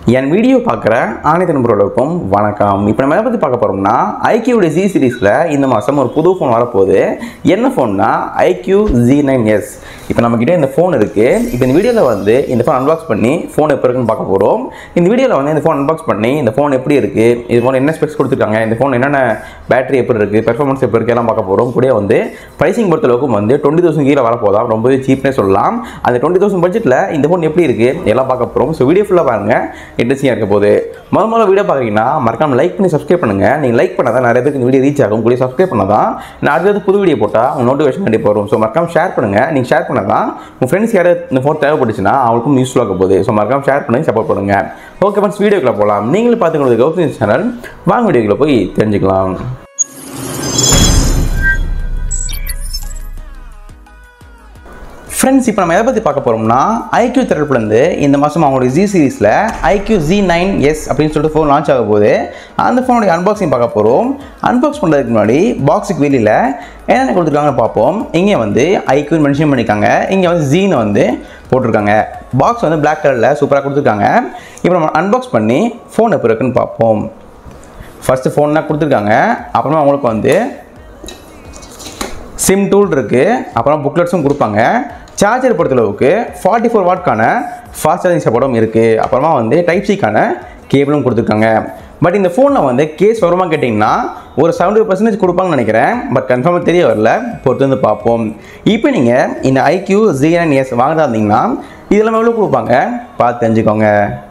என் video பார்க்குற அனைத்து நண்பர்களுக்கும் வணக்கம் இப்போ நம்ம எதை பற்றி பார்க்க போகிறோம்னா ஐக்யூடைய ஜி சீரீஸில் இந்த மாதம் ஒரு புது ஃபோன் வரப்போகுது என்ன ஃபோன்னா ஐக்யூ ஜி நைன் எஸ் இப்போ நம்மக்கிட்ட இந்த ஃபோன் இருக்குது இப்போ இந்த வீடியோவில் வந்து இந்த ஃபோன் அன்பாக்ஸ் பண்ணி ஃபோன் எப்போ இருக்குன்னு பார்க்க போகிறோம் இந்த வீடியோவில் வந்து இந்த ஃபோன் அன்பாக்ஸ் பண்ணி இந்த ஃபோன் எப்படி இருக்குது இது ஃபோன் என்ன ஸ்பெக்ஸ் கொடுத்துருக்காங்க இந்த ஃபோன் என்னென்ன பேட்டரி எப்படி இருக்குது பெர்ஃபார்மன்ஸ் எப்படி இருக்குது எல்லாம் பார்க்க போகிறோம் கூட வந்து ப்ரைசிங் பொறுத்தளவுக்கு வந்து டுவெண்ட்டி தௌசண்ட் கீழே வரப்போதாம் ரொம்பவே சீப்னே சொல்லலாம் அந்த டுவெண்ட்டி தௌசண்ட் பட்ஜெட்டில் இந்த ஃபோன் எப்படி இருக்குது எல்லாம் பார்க்க போகிறோம் ஸோ வீடியோ ஃபுல்லாக பாருங்கள் இன்ட்ரெஸ்டிங்காக இருக்க போகுது முதல் முதல்ல வீடியோ பார்க்குறீங்கன்னா மறக்காம லைக் பண்ணி சப்ஸ்கிரைப் பண்ணுங்கள் நீங்கள் லைக் பண்ணால் தான் நிறைய பேருக்கு இந்த வீடியோ ரீச் ஆகும் கூட சப்ஸ்கிரைப் பண்ணால் தான் நான் அடுத்தது புது வீடியோ போட்டால் உங்கள் நோட்டிஃபிகேஷன் கண்டிப்பாக வரும் ஸோ மறக்காம ஷேர் பண்ணுங்கள் நீங்கள் ஷேர் பண்ணால் தான் உங்கள் ஃப்ரெண்ட்ஸ் யாராவது இந்த ஃபோன் தேவைப்பட்டுச்சுன்னா அவங்களுக்கும் யூஸ்ஃபுல்லாக இருக்க போகுது ஸோ மறக்காம ஷேர் பண்ணி சப்போர்ட் பண்ணுங்கள் ஓகே ஃப்ரெண்ட்ஸ் வீடியோக்குள்ள போகலாம் நீங்களும் பார்த்துக்கிறது கௌதம் சேனல் வாங்க வீடியோக்குள்ள போய் தெரிஞ்சுக்கலாம் ஃப்ரெண்ட்ஸ் இப்போ நம்ம எதை பற்றி பார்க்க போகிறோம்னா ஐக்யூ தரப்புலேருந்து இந்த மாதம் அவங்களுடைய ஜி சீரீஸில் ஐக்யூ ஜி நைன் எஸ் அப்படின்னு சொல்லிட்டு ஃபோன் லான்ச் ஆக போகுது அந்த ஃபோனுடைய அன்பாக்சிங் பார்க்க போகிறோம் அன்பாக்ஸ் பண்ணுறதுக்கு முன்னாடி பாக்ஸுக்கு வெளியில் என்னென்ன கொடுத்துருக்காங்கன்னு பார்ப்போம் இங்கே வந்து ஐக்யூ மென்ஷன் பண்ணியிருக்காங்க இங்கே வந்து ஜீனை வந்து போட்டிருக்காங்க பாக்ஸ் வந்து பிளாக் கலரில் சூப்பராக கொடுத்துருக்காங்க இப்போ நம்ம அன்பாக்ஸ் பண்ணி ஃபோன் எப்போ இருக்குன்னு பார்ப்போம் ஃபஸ்ட்டு ஃபோன் தான் கொடுத்துருக்காங்க அப்புறமா அவங்களுக்கு வந்து சிம் டூல் இருக்குது அப்புறம் புக்லெட்ஸும் கொடுப்பாங்க சார்ஜர் பொறுத்தளவுக்கு ஃபார்ட்டி ஃபோர் வாட்க்கான ஃபாஸ்ட் சார்ஜிங் சப்போர்ட்டும் இருக்குது அப்புறமா வந்து டைப் சிக்கான கேபிளும் கொடுத்துருக்காங்க பட் இந்த ஃபோனில் வந்து கேஸ் வருமா கேட்டிங்கன்னா ஒரு செவன்டி பர்சன்டேஜ் கொடுப்பாங்கன்னு நினைக்கிறேன் பட் கன்ஃபார்மாக தெரிய வரல பொறுத்து வந்து பார்ப்போம் இப்போ நீங்கள் இந்த ஐக்யூ ஜி நைன் எஸ் வாங்குறதா இருந்தீங்கன்னா இதெல்லாம் எவ்வளோ கொடுப்பாங்க பார்த்து தெரிஞ்சுக்கோங்க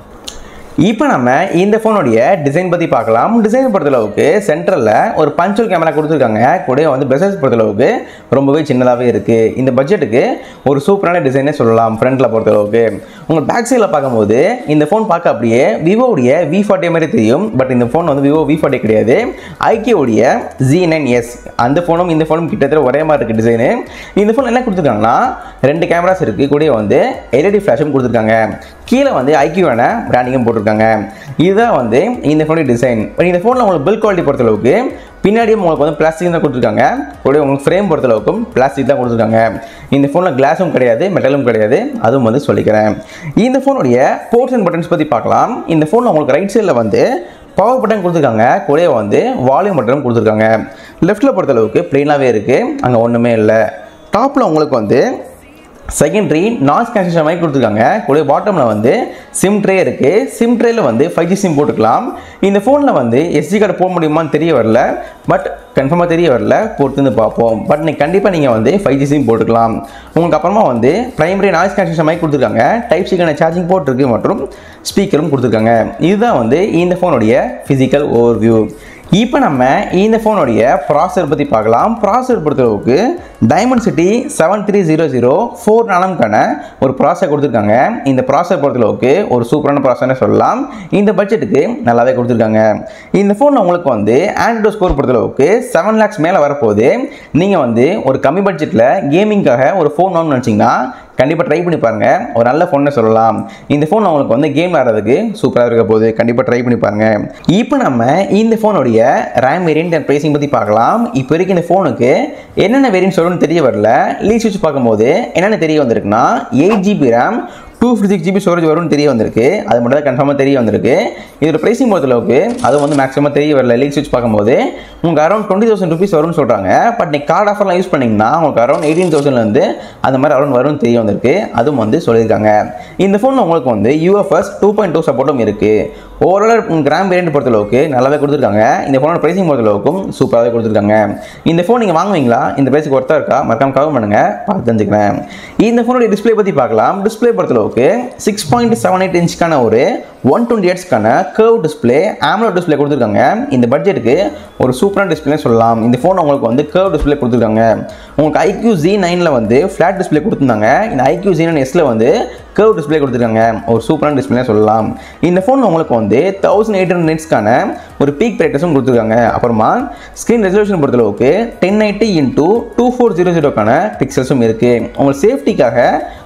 இப்போ நம்ம இந்த ஃபோனுடைய டிசைன் பற்றி பார்க்கலாம் டிசைன் பொறுத்தளவுக்கு சென்டரில் ஒரு பஞ்சுவல் கேமரா கொடுத்துருக்காங்க கூட வந்து பெசல்ஸ் பொறுத்தளவுக்கு ரொம்பவே சின்னதாகவே இருக்குது இந்த பட்ஜெட்டுக்கு ஒரு சூப்பரான டிசைனே சொல்லலாம் ஃப்ரண்ட்டில் பொறுத்தளவுக்கு உங்கள் பேக் சைடில் பார்க்கும்போது இந்த ஃபோன் பார்க்க அப்படியே விவோவுடைய வி ஃபார்ட்டி மாதிரி தெரியும் பட் இந்த ஃபோன் வந்து விவோ வி ஃபார்ட்டி கிடையாது ஐக்கியோடைய ஜி நைன் எஸ் அந்த ஃபோனும் இந்த ஃபோனும் கிட்டத்தட்ட ஒரே மாதிரி இருக்குது டிசைனு இந்த ஃபோன் என்ன கொடுத்துருக்காங்கன்னா ரெண்டு கேமராஸ் இருக்குது கூட வந்து எல்இடி ஃப்ளாஷும் கொடுத்துருக்காங்க கீழே வந்து ஐக்கியூவான பிராண்டிங்கும் போட்டிருக்காங்க இதுதான் வந்து இந்த ஃபோனுடைய டிசைன் பட் இந்த ஃபோனில் உங்களுக்கு பில் குவாலிட்டி பொறுத்தளவுக்கு பின்னாடியும் உங்களுக்கு வந்து பிளாஸ்டிக் தான் கொடுத்துருக்காங்க கூட உங்களுக்கு ஃப்ரேம் பொறுத்தளவுக்கும் பிளாஸ்டிக் தான் கொடுத்துருக்காங்க இந்த ஃபோனில் கிளாஸும் கிடையாது மெட்டலும் கிடையாது அதுவும் வந்து சொல்லிக்கிறேன் இந்த ஃபோனுடைய போர்ட்ஸ் அண்ட் பட்டன்ஸ் பற்றி பார்க்கலாம் இந்த ஃபோனில் உங்களுக்கு ரைட் சைடில் வந்து பவர் பட்டன் கொடுத்துருக்காங்க கூட வந்து வால்யூம் பட்டனும் கொடுத்துருக்காங்க லெஃப்ட்டில் பொறுத்தளவுக்கு ப்ளெயினாகவே இருக்குது அங்கே ஒன்றுமே இல்லை டாப்பில் உங்களுக்கு வந்து செகண்டரி நாய்ஸ் கேன்சலேஷன் மாதிரி கொடுத்துருக்காங்க கூட பாட்டமில் வந்து சிம் ட்ரே இருக்குது சிம் ட்ரேயில் வந்து ஃபைவ் ஜி சிம் போட்டுக்கலாம் இந்த ஃபோனில் வந்து எஸ்டி கார்டு போட முடியுமான்னு தெரிய வரல பட் கன்ஃபார்மாக தெரிய வரல பொறுத்து வந்து பார்ப்போம் பட் நீங்கள் கண்டிப்பாக நீங்கள் வந்து ஃபைவ் ஜி சிம் போட்டுக்கலாம் உங்களுக்கு அப்புறமா வந்து ப்ரைமரி நாய்ஸ் கேன்சலேஷன் மாதிரி கொடுத்துருக்காங்க டைப் சிக்கான சார்ஜிங் போர்ட் இருக்குது மற்றும் ஸ்பீக்கரும் கொடுத்துருக்காங்க இதுதான் வந்து இந்த ஃபோனுடைய ஃபிசிக்கல் ஓவர் வியூ இப்போ நம்ம இந்த ஃபோனுடைய ப்ராசர் பற்றி பார்க்கலாம் ப்ராசர் பொறுத்தளவுக்கு Dimensity seven three zero zero four நானம்கான ஒரு ப்ராசர் கொடுத்துருக்காங்க இந்த ப்ராசர் பொறுத்தளவுக்கு ஒரு சூப்பரான ப்ராசர்னே சொல்லலாம் இந்த பட்ஜெட்டுக்கு நல்லாவே கொடுத்துருக்காங்க இந்த ஃபோனில் உங்களுக்கு வந்து ஆண்ட்ராய்டு ஸ்கோர் பொறுத்தளவுக்கு செவன் லேக்ஸ் மேலே வரப்போகுது நீங்கள் வந்து ஒரு கம்மி பட்ஜெட்டில் கேமிங்காக ஒரு ஃபோன் வாங்கணும்னு நினச்சிங்கன்னா கண்டிப்பாக ட்ரை பண்ணி பாருங்கள் ஒரு நல்ல ஃபோனை சொல்லலாம் இந்த ஃபோன் உங்களுக்கு வந்து கேம் விளாட்றதுக்கு சூப்பராக இருக்க போகுது கண்டிப்பாக ட்ரை பண்ணி பாருங்கள் இப்போ நம்ம இந்த ஃபோனுடைய ரேம் வேரியன்ட் அண்ட் ப்ரைஸிங் பற்றி பார்க்கலாம் இப்போ வரைக்கும் இந்த ஃபோனுக்கு என்னென்ன வேரியன்ட் சொல்லணும்னு தெரிய வரல லீஸ் வச்சு பார்க்கும்போது என்னென்ன தெரிய வந்திருக்குன்னா eight GB RAM two fifty six GB storage வரும்னு தெரிய வந்திருக்கு அது மட்டும் தான் கன்ஃபார்மாக தெரிய வந்திருக்கு இதோட ப்ரைஸிங் பொறுத்தளவுக்கு அது வந்து மேக்ஸிமம் தெரிய வரல லீக் ஸ்விட்ச் பார்க்கும்போது உங்களுக்கு அரௌண்ட் டுவெண்ட்டி தௌசண்ட் ருபீஸ் வரும்னு சொல்கிறாங்க பட் நீங்கள் கார்டு ஆஃபர்லாம் யூஸ் பண்ணிங்கன்னா உங்களுக்கு அரௌண்ட் எயிட்டீன் தௌசண்ட்லேருந்து அந்த மாதிரி அரௌண்ட் வரும்னு தெரிய வந்திருக்கு அதுவும் வந்து சொல்லியிருக்காங்க இந்த ஃபோனில் உங்களுக்கு வந்து யூஎஃப்எஸ் டூ பாயிண்ட் டூ சப்போர்ட்டும் இருக்குது ஓவரால் கிராம் வேரியன்ட் பொறுத்தளவுக்கு நல்லாவே கொடுத்துருக்காங்க இந்த ஃபோனோட ப்ரைஸிங் பொறுத்தளவுக்கும் சூப்பராகவே கொடுத்துருக்காங்க இந்த ஃபோன் நீங்கள் வாங்குவீங்களா இந்த ப்ரைஸுக்கு ஒர்த்தாக இருக்கா மறக்காம கவர் பண்ணுங்கள் பார்த்து தெரிஞ்சுக்கிறேன் இந்த ஃபோனுடைய டிஸ்பிளே பற்றி பார்க்கலாம் டிஸ்பிளே பொறுத்தளவுக்கு சிக்ஸ் பாயிண்ட் செவன் எயிட் இன்ச்சுக்கான ஒரு ஒன் டுவெண்ட்டி எயிட்ஸ்க்கான கர்வ் டிஸ்பிளே ஆம்லோ டிஸ்பிளே கொடுத்துருக்காங்க இந்த பட்ஜெட்டுக்கு ஒரு சூப்பரான டிஸ்பிளே சொல்லலாம் இந்த ஃபோன் உங்களுக்கு வந்து கர்வ் டிஸ்பிளே கொடுத்துருக்காங்க உங்களுக்கு ஐக்யூ ஜி நைனில் வந்து ஃப்ளாட் டிஸ்பிளே கொடுத்துருந்தாங்க இந்த ஐக்யூ ஜி நைன் எஸ்ல வந்து கர்வ் டிஸ்பிளே கொடுத்துருக்காங்க ஒரு சூப்பரான டிஸ்பிளே சொல்லலாம் இந்த ஃபோன் உங்களுக்கு வந்து தௌசண்ட் எயிட் ஹண்ட்ரட் நெட்ஸ்க்கான ஒரு பீக் பிரைட்னஸும் கொடுத்துருக்காங்க அப்புறமா ஸ்க்ரீன் ரெசல்யூஷன் பொறுத்தளவுக்கு ten eighty into two four zero ஜீரோக்கான பிக்சல்ஸும் இருக்குது உங்களுக்கு சேஃப்டிக்காக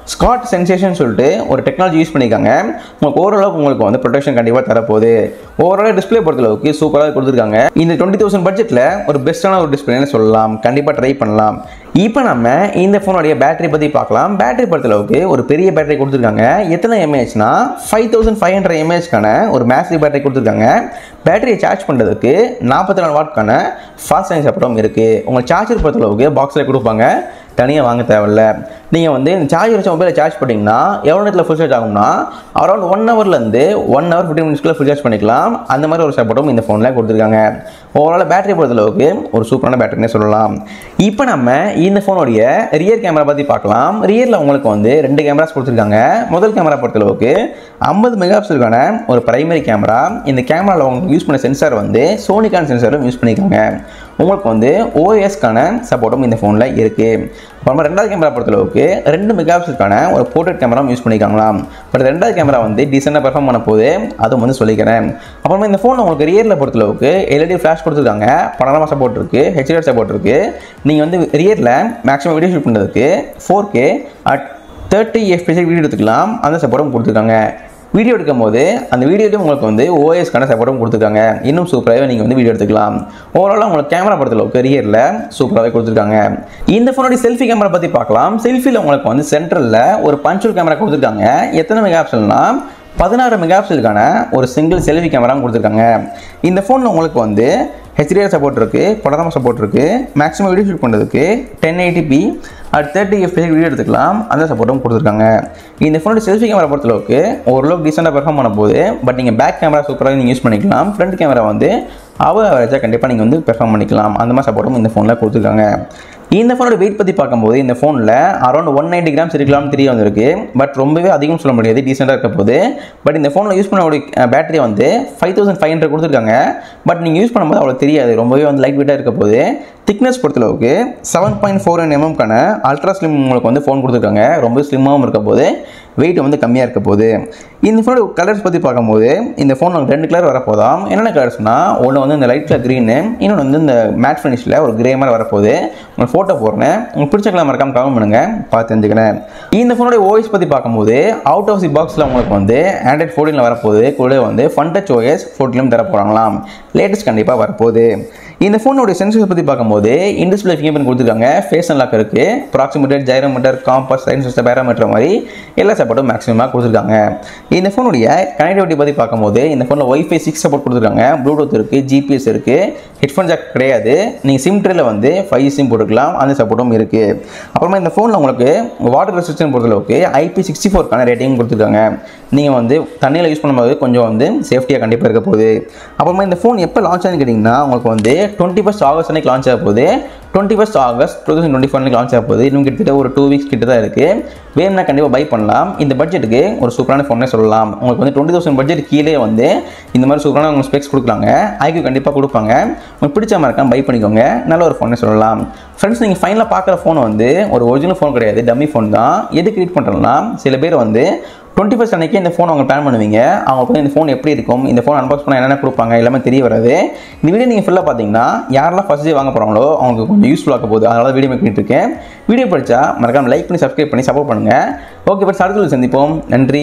ஸ்காட் சென்சேஷன் சொல்லிட்டு ஒரு டெக்னாலஜி யூஸ் பண்ணியிருக்காங்க உங்களுக்கு ஓரளவுக்கு உங்களுக்கு வந்து ப்ரொடெக்ஷன் கண்டிப்பாக தரப்போகுது ஓவரால் டிஸ்பிளே பொறுத்தளவுக்கு சூப்பராக கொடுத்துருக்காங்க இந்த டுவெண்ட்டி தௌசண்ட் பட்ஜெட்டில் ஒரு பெஸ்ட்டான ஒரு டிஸ்பிளேன்னு சொல்லலாம் கண்டிப்பாக ட்ரை பண்ணலாம் இப்போ நம்ம இந்த ஃபோனுடைய பேட்டரி பற்றி பார்க்கலாம் பேட்டரி பொறுத்தளவுக்கு ஒரு பெரிய பேட்டரி கொடுத்துருக்காங்க எத்தனை எம்ஏஹெச்னா ஃபைவ் தௌசண்ட் ஃபைவ் ஹண்ட்ரட் எம்ஏஹெச்க்கான ஒரு மேசிவ் பேட்டரி கொடுத்துருக்காங்க பேட்டரியை சார்ஜ் பண்ணுறதுக்கு நாற்பத்தி நாலு வாட்க்கான ஃபாஸ்ட் சார்ஜ் அப்புறம் இருக்குது உங்கள் சார்ஜர் பொறுத்தளவுக்கு பாக்ஸில் கொடுப்பாங்க தனியாக வாங்க தேவையில்ல நீங்கள் வந்து இந்த சார்ஜ் வச்ச மொபைலை சார்ஜ் பண்ணிங்கன்னா எவ்வளோ நேரத்தில் ஃபுல் சார்ஜ் ஆகும்னா அரௌண்ட் ஒன் ஹவர்லேருந்து ஒன் ஹவர் ஃபிஃப்டின் மினிட்ஸ்க்குள்ள ஃபுல் சார்ஜ் பண்ணிக்கலாம் அந்த மாதிரி ஒரு சப்போர்ட்டும் இந்த ஃபோனில் கொடுத்துருக்காங்க ஓவரால் பேட்டரி பொறுத்தளவுக்கு ஒரு சூப்பரான பேட்டரினே சொல்லலாம் இப்போ நம்ம இந்த ஃபோனுடைய ரியர் கேமரா பற்றி பார்க்கலாம் ரியரில் உங்களுக்கு வந்து ரெண்டு கேமராஸ் கொடுத்துருக்காங்க முதல் கேமரா பொறுத்தளவுக்கு ஐம்பது மெகாபிக்சலுக்கான ஒரு பிரைமரி கேமரா இந்த கேமராவில் உங்களுக்கு யூஸ் பண்ண சென்சார் வந்து சோனிகான் சென்சாரும் யூஸ் பண்ணியிருக்காங்க உங்களுக்கு வந்து ஓஎஸ்க்கான சப்போர்ட்டும் இந்த ஃபோனில் இருக்குது அப்புறமா ரெண்டாவது கேமரா பொறுத்தளவுக்கு ரெண்டு மெகாபிக்சலுக்கான ஒரு போர்ட்ரேட் கேமராவும் யூஸ் பண்ணிக்காங்களாம் பட் ரெண்டாவது கேமரா வந்து டீசெண்டாக பெர்ஃபார்ம் பண்ண போது அதுவும் வந்து சொல்லிக்கிறேன் அப்புறமா இந்த ஃபோன் உங்களுக்கு ரியரில் பொறுத்தளவுக்கு எல்இடி ஃப்ளாஷ் கொடுத்துருக்காங்க பன்னெண்டாம் சப்போர்ட் இருக்குது ஹெச்டிஆர் சப்போர்ட் இருக்குது நீங்கள் வந்து ரியரில் மேக்ஸிமம் வீடியோ ஷூட் பண்ணுறதுக்கு four K at thirty FPS video எடுத்துக்கலாம் அந்த சப்போர்ட்டும் கொடுத்துருக்காங்க வீடியோ எடுக்கும் போது அந்த வீடியோலையும் உங்களுக்கு வந்து ஓஎஸ்க்கான சப்போர்ட்டும் கொடுத்துருக்காங்க இன்னும் சூப்பராகவே நீங்கள் வந்து வீடியோ எடுத்துக்கலாம் ஓவராலாக உங்களுக்கு கேமரா பொறுத்தளவுக்கு ரியரில் சூப்பராகவே கொடுத்துருக்காங்க இந்த ஃபோனுடைய செல்ஃபி கேமரா பற்றி பார்க்கலாம் செல்ஃபியில் உங்களுக்கு வந்து சென்ட்ரலில் ஒரு பஞ்சுவல் கேமரா கொடுத்துருக்காங்க எத்தனை மெகா பிக்சல்னா பதினாறு மெகா பிக்சலுக்கான ஒரு சிங்கிள் செல்ஃபி கேமராவும் கொடுத்துருக்காங்க இந்த ஃபோனில் உங்களுக்கு வந்து ஹெச்டிஆர் சப்போர்ட் இருக்குது படரமா சப்போர்ட் இருக்குது மேக்ஸிமம் வீடியோ ஷூட் பண்ணுறதுக்கு ten eighty P at thirty FPS video எடுத்துக்கலாம் அந்த சப்போர்ட்டும் கொடுத்துருக்காங்க இந்த ஃபோனோட செல்ஃபி கேமரா பொறுத்தளவுக்கு ஓரளவுக்கு டீசெண்டாக பெர்ஃபார்ம் பண்ண போது பட் நீங்கள் பேக் கேமரா சூப்பராக நீங்கள் யூஸ் பண்ணிக்கலாம் ஃப்ரண்ட் கேமரா வந்து அவ அவரேஜாக கண்டிப்பாக நீங்கள் வந்து பெர்ஃபார்ம் பண்ணிக்கலாம் அந்த மாதிரி சப்போர்ட்டும் இந்த ஃபோனில் கொடுத்துருக்காங்க இந்த ஃபோனோட வெயிட் பற்றி பார்க்கும்போது இந்த ஃபோனில் அரௌண்ட் ஒன் நைன்டி கிராம்ஸ் இருக்கலாம் தெரிய வந்திருக்கு பட் ரொம்பவே அதிகம் சொல்ல முடியாது டீசெண்டாக இருக்க போது பட் இந்த ஃபோனில் யூஸ் பண்ணக்கூடிய பேட்டரி வந்து ஃபைவ் தௌசண்ட் ஃபைவ் ஹண்ட்ரட் கொடுத்துருக்காங்க பட் நீங்கள் யூஸ் பண்ணும்போது அவ்வளோ தெரியாது ரொம்பவே வந்து லைட் வெயிட்டாக இருக்க போது திக்னஸ் பொறுத்தளவுக்கு செவன் பாயிண்ட் ஃபோர் ஒன் எம்எம்க்கான அல்ட்ரா ஸ்லிம் உங்களுக்கு வந்து ஃபோன் கொடுத்துருக்காங்க ரொம்ப ஸ்லிம்மாகவும் இருக்க போது வெயிட் வந்து கம்மியாக இருக்க போகுது இந்த ஃபோனோட கலர்ஸ் பற்றி பார்க்கும்போது இந்த ஃபோன் உங்களுக்கு ரெண்டு கலர் வரப்போதாம் என்னென்ன கலர்ஸ்னால் ஒன்று வந்து இந்த லைட் கலர் க்ரீனு இன்னொன்று வந்து இந்த மேட் ஃபினிஷில் ஒரு கிரே மாதிரி வரப்போகுது உங்களுக்கு ஃபோட்டோ போடுறேன் உங்களுக்கு பிடிச்ச கலர் மறக்காம கமெண்ட் பண்ணுங்க பார்த்து தெரிஞ்சுக்கிறேன் இந்த ஃபோனோட ஓஎஸ் பற்றி பார்க்கும்போது அவுட் ஆஃப் தி பாக்ஸில் உங்களுக்கு வந்து ஆண்ட்ராய்ட் ஃபோர்டீனில் வரப்போகுது கூட வந்து ஃபன் டச் ஓஎஸ் ஃபோர்டீனும் தர போகிறாங்களாம் லேட்டஸ்ட் கண்டிப்பாக வரப்போகுது இந்த ஃபோனோட சென்சர்ஸ் பற்றி பார்க்கும்போது இன்டிஸ்பிளே ஃபிங்கர் பிரிண்ட் கொடுத்துருக்காங்க ஃபேஸ் அன்லாக் இருக்குது proximity gyrometer compass sign system barometer மாதிரி எல்லா சப்போர்ட்டும் மேக்ஸிமமாக கொடுத்துருக்காங்க இந்த ஃபோனுடைய கனெக்டிவிட்டி பற்றி பார்க்கும்போது இந்த ஃபோனில் ஒய்ஃபை சிக்ஸ் சப்போர்ட் கொடுத்துருக்காங்க ப்ளூடூத் இருக்குது ஜிபிஎஸ் இருக்குது ஹெட்ஃபோன் ஜாக் கிடையாது நீங்கள் சிம் ட்ரேல வந்து ஃபைவ் சிம் போட்டுக்கலாம் அந்த சப்போர்ட்டும் இருக்குது அப்புறமா இந்த ஃபோனில் உங்களுக்கு வாட்டர் ரெசிஸ்டன் பொறுத்தளவுக்கு ஐபி சிக்ஸ்டி ஃபோர்க்கான ரேட்டிங் கொடுத்துருக்காங்க நீங்கள் வந்து தண்ணியில் யூஸ் பண்ணும்போது கொஞ்சம் வந்து சேஃப்டியாக கண்டிப்பாக இருக்க போகுது அப்புறமா இந்த ஃபோன் எப்போ லான்ச் ஆகுதுன்னு கேட்டிங்கன்னா உங்களுக்கு வந்து டுவெண்ட்டி ஃபஸ்ட் ஆகஸ்ட் அன்னைக்கு லான்ச் ஆக போகுது twenty first August two thousand twenty four launch ஆக போகுது இன்னும் கிட்டத்தட்ட ஒரு டூ வீக்ஸ் கிட்ட தான் இருக்குது வேணும்னா கண்டிப்பாக பை பண்ணலாம் இந்த பட்ஜெட்டுக்கு ஒரு சூப்பரான ஃபோனே சொல்லலாம் உங்களுக்கு வந்து டுவெண்ட்டி தௌசண்ட் பட்ஜெட் கீழே வந்து இந்த மாதிரி சூப்பரான உங்களுக்கு ஸ்பெக்ஸ் கொடுக்குறாங்க ஐக்கு கண்டிப்பாக கொடுப்பாங்க உங்களுக்கு பிடிச்ச மாதிரி இருக்காம பை பண்ணிக்கோங்க நல்ல ஒரு ஃபோனே சொல்லலாம் ஃப்ரெண்ட்ஸ் நீங்கள் ஃபைனலாக பார்க்குற ஃபோன் வந்து ஒரு ஒரிஜினல் ஃபோன் கிடையாது டம்மி ஃபோன் தான் எது கிரியேட் பண்ணுறோம்னா சில பேர் வந்து டுவெண்ட்டி ஃபஸ்ட் அன்னைக்கு இந்த ஃபோன் அவங்க பிளான் பண்ணுவீங்க அவங்களுக்கு வந்து இந்த ஃபோன் எப்படி இருக்கும் இந்த ஃபோன் அன்பாக்ஸ் பண்ணால் என்னென்ன கொடுப்பாங்க எல்லாமே தெரிய வராது இந்த வீடியோ நீங்கள் ஃபுல்லாக பார்த்தீங்கன்னா யாரெல்லாம் ஃபஸ்ட் டே வாங்க போகிறாங்களோ அவங்களுக்கு கொஞ்சம் யூஸ்ஃபுல்லாக இருக்க போகுது அதனால வீடியோ மேக் பண்ணிட்டு இருக்கேன் வீடியோ படித்தா மறக்காம லைக் பண்ணி சப்ஸ்கிரைப் பண்ணி சப்போர்ட் பண்ணுங்கள் ஓகே பட் அடுத்த சந்திப்போம் நன்றி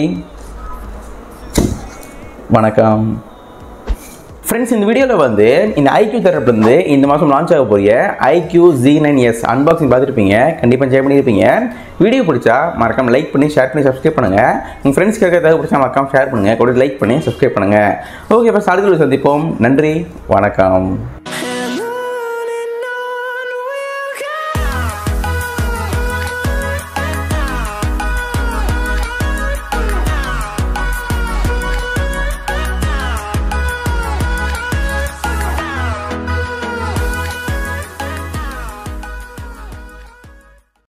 வணக்கம் ஃப்ரெண்ட்ஸ் இந்த வீடியோவில் வந்து இந்த ஐக்யூ தரப்புலேருந்து இந்த மாதம் லான்ச் ஆக போகிற iQOO Z nine S unboxing பார்த்துருப்பீங்க கண்டிப்பாக என்ஜாய் பண்ணியிருப்பீங்க வீடியோ பிடிச்சா மறக்காம லைக் பண்ணி ஷேர் பண்ணி சப்ஸ்கிரைப் பண்ணுங்கள் உங்கள் ஃப்ரெண்ட்ஸ்க்கு ஏதாவது பிடிச்சா மறக்காம ஷேர் பண்ணுங்கள் கூட லைக் பண்ணி சப்ஸ்கிரைப் பண்ணுங்கள் ஓகே இப்போ அடுத்த சந்திப்போம் நன்றி வணக்கம்